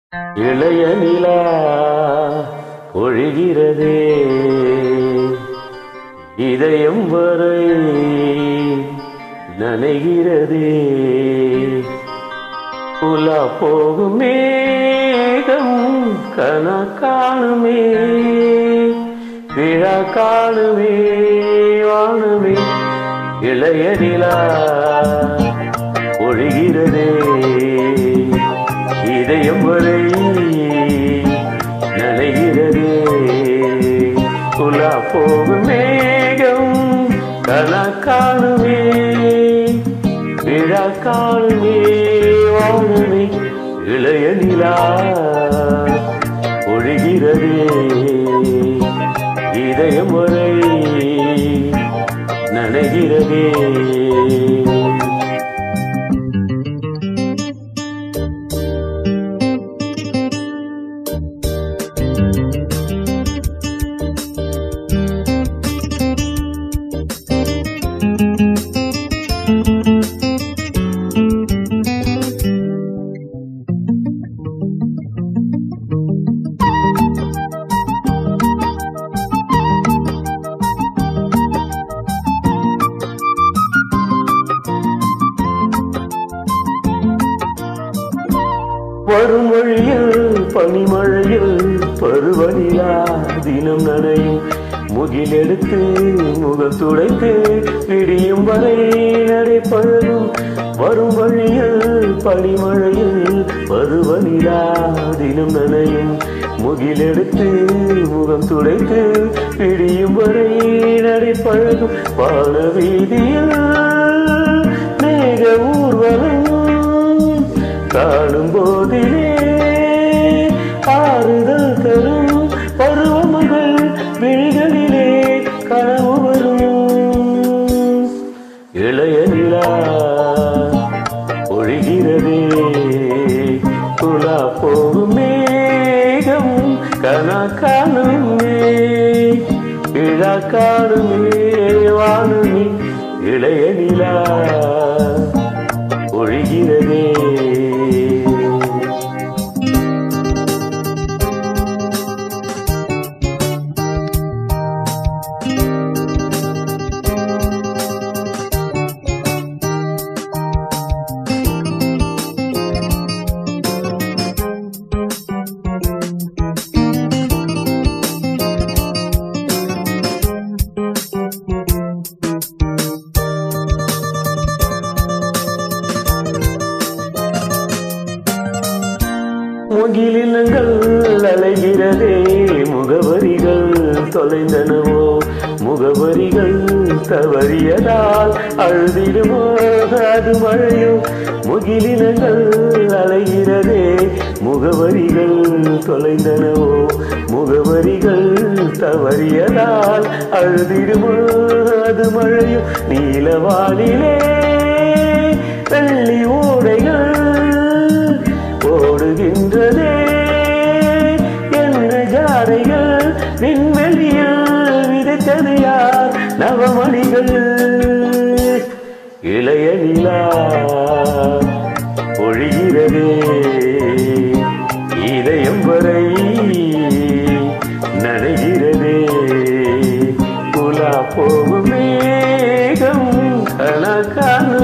இளைய நிலா பொழிகிறதே இதயம் வரை நனைகிறதே புலா போகும் மேகம் கன காணுமே விழா காணுமே வாணுமே இளைய நிலா ஒழுகிறதே இதயம் வரை நனைகிறதே புலா போகும் மேகம் கன காணுமே விழா காணுமே வாழுமே இளைய நிலா ஒழுகிறதே இதயம் வரை நனைகிறதே வரும் வழியில் பனிமழையில் பருவநிலா தினம் நனையும் முகிலெடுத்து முகம் துடைத்து விடியும் வரை நடை பழகும் வரும் வழியில் பனிமழையில் பருவநிலா தினம் நனையும் முகிலெடுத்து முகம் துடைத்து விடியும் வரை நடை பழகும் வான வீதியில் மேக ஊர்வலம் காணும் போதிலே ஆறுதல் தரும் பருவமகள் விழிகளிலே கனவு வரும் இளைய நிலா ஒழிகிறதே துலா போகும் மேகம் கனா காணுமே விழா காணுமே வாணுமே இளைய நிலா ஒழிகிறதே முகிலினங்கள் அலைகிறதே முகவரிகள் தொலைந்தனவோ முகவரிகள் தவறியதால் அழுதிடுமோ அது மழையோ முகிலினங்கள் அலைகிறதே முகவரிகள் தொலைந்தனவோ முகவரிகள் தவறியதால் அழுதிடுமோ அது மழையோ நீலவானிலே வெள்ளி ஓடைகள் ஓடுகின்றதே என்ன ஜாடைகள் விண்வெளியில் விதைத்தது யார் நவமணிகள் இளைய நிலா ஒழிகிறதே இதயம் வரை நனைகிறதே புலா போகும் மேகம் கணக்கான